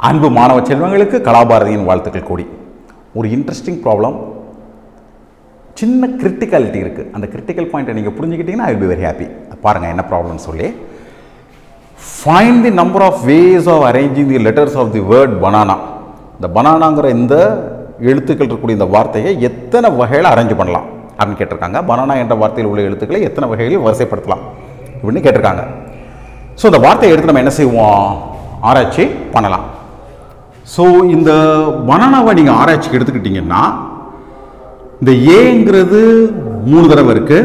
அன்பு மாணவ செல்வங்களுக்கு கலாபாரதியின் வாழ்த்துக்கள் கூடி ஒரு இன்ட்ரெஸ்டிங் ப்ராப்ளம் சின்ன கிரிட்டிகாலிட்டி இருக்குது அந்த கிரிட்டிக்கல் பாயிண்ட்டை நீங்கள் புரிஞ்சுக்கிட்டீங்கன்னா I will be very happy பாருங்கள் என்ன ப்ராப்ளம்னு சொல்லி find the number of ways of arranging the letters of the word banana இந்த பனானாங்கிற இந்த எழுத்துக்கள் இருக்கக்கூடிய இந்த வார்த்தையை எத்தனை வகையில் அரேஞ்ச் பண்ணலாம் அப்படின்னு கேட்டிருக்காங்க பனானா என்ற வார்த்தையில் உள்ள எழுத்துக்களை எத்தனை வகைகளில் வரிசைப்படுத்தலாம் இப்படின்னு கேட்டிருக்காங்க ஸோ இந்த வார்த்தையை எடுத்து நம்ம என்ன செய்வோம் ஆராய்ச்சி பண்ணலாம் ஸோ இந்த பனானாவை நீங்கள் ஆராய்ச்சிக்கு எடுத்துக்கிட்டிங்கன்னா இந்த ஏங்கிறது மூணு தடவை இருக்கு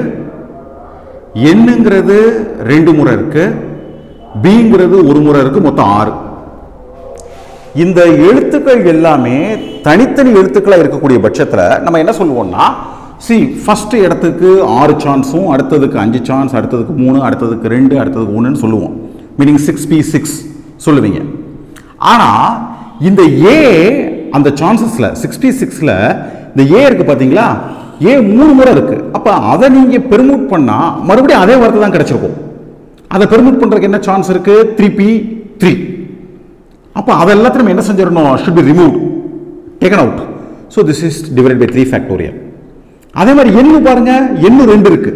என்னங்கிறது ரெண்டு முறை இருக்கு பிங்கிறது ஒரு முறை இருக்கு மொத்தம் ஆறு இந்த எழுத்துக்கள் எல்லாமே தனித்தனி எழுத்துக்களாக இருக்கக்கூடிய பட்சத்தில் நம்ம என்ன சொல்லுவோம்னா சி ஃபர்ஸ்ட் இடத்துக்கு ஆறு சான்ஸும் அடுத்ததுக்கு அஞ்சு சான்ஸ் அடுத்ததுக்கு மூணு அடுத்ததுக்கு ரெண்டு அடுத்ததுக்கு ஒன்றுன்னு சொல்லுவோம் மீனிங் சிக்ஸ் பி சிக்ஸ் சொல்லுவீங்க ஆனால் இந்த ஏ அந்த சான்சஸில் சிக்ஸ் பி சிக்ஸில் இந்த ஏ இருக்கு பார்த்தீங்களா ஏ மூணு முறை இருக்கு அப்போ அதை நீங்கள் பெர்மூட் பண்ணால் மறுபடியும் அதே வார்த்தை தான் கிடைச்சிருக்கும் அதை பெர்மூட் பண்ணுறதுக்கு என்ன சான்ஸ் இருக்கு த்ரீ பி த்ரீ அப்போ அது எல்லாத்தையும் நம்ம என்ன செஞ்சிடணும் should be remove taken out so this is divide by three factorial அதே மாதிரி எண்ணு பாருங்க எண்ணு ரெண்டு இருக்கு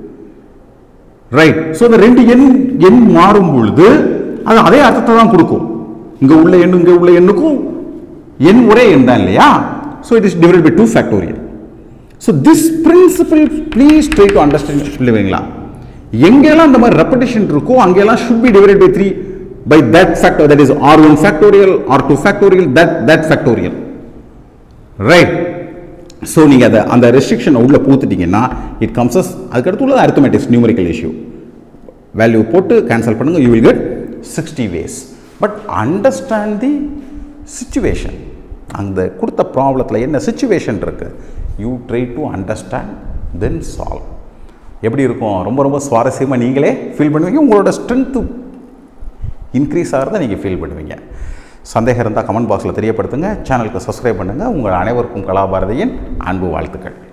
ரைட் ஸோ இந்த ரெண்டு எண் எண் மாறும் பொழுது அது அதே அர்த்தத்தை தான் கொடுக்கும் இங்க உள்ள எண்ணு இங்க உள்ள எண்ணுக்கும் எண் ஒரே எண் தான் இல்லையா so it is divide by two factorial so this principal please try to understand இல்லைங்களா எங்கெல்லாம் இந்த மாதிரி ரெப்படிஷன் இருக்கோ அங்கெல்லாம் should be divided by three by that factor that is r1 factorial r2 factorial that that factorial right so நீங்கள் அதை அந்த ரெஸ்ட்ரிக்ஷனை உள்ள பூத்துட்டீங்கன்னா இட் கம்ஸஸ் அதுக்கடுத்து உள்ளது அரித்தமெட்டிக்ஸ் நியூமரிக்கல் இஷ்யூ வேல்யூ போட்டு கேன்சல் பண்ணுங்க you will get sixty ways but understand the situation அந்த கொடுத்த ப்ராப்ளத்தில் என்ன சுச்சுவேஷன் இருக்கு you try to understand then solve எப்படி இருக்கும் ரொம்ப ரொம்ப சுவாரஸ்யமாக நீங்களே ஃபீல் பண்ணுவீங்க உங்களோட ஸ்ட்ரென்த்து இன்க்ரீஸ் ஆகிறத நீங்கள் ஃபீல் பண்ணுவீங்க சந்தேகம் இருந்தால் கமெண்ட் பாக்ஸில் தெரியப்படுத்துங்க சேனலுக்கு சப்ஸ்கிரைப் பண்ணுங்கள் உங்கள் அனைவருக்கும் கலாபாரதியின் அன்பு வாழ்த்துக்கள்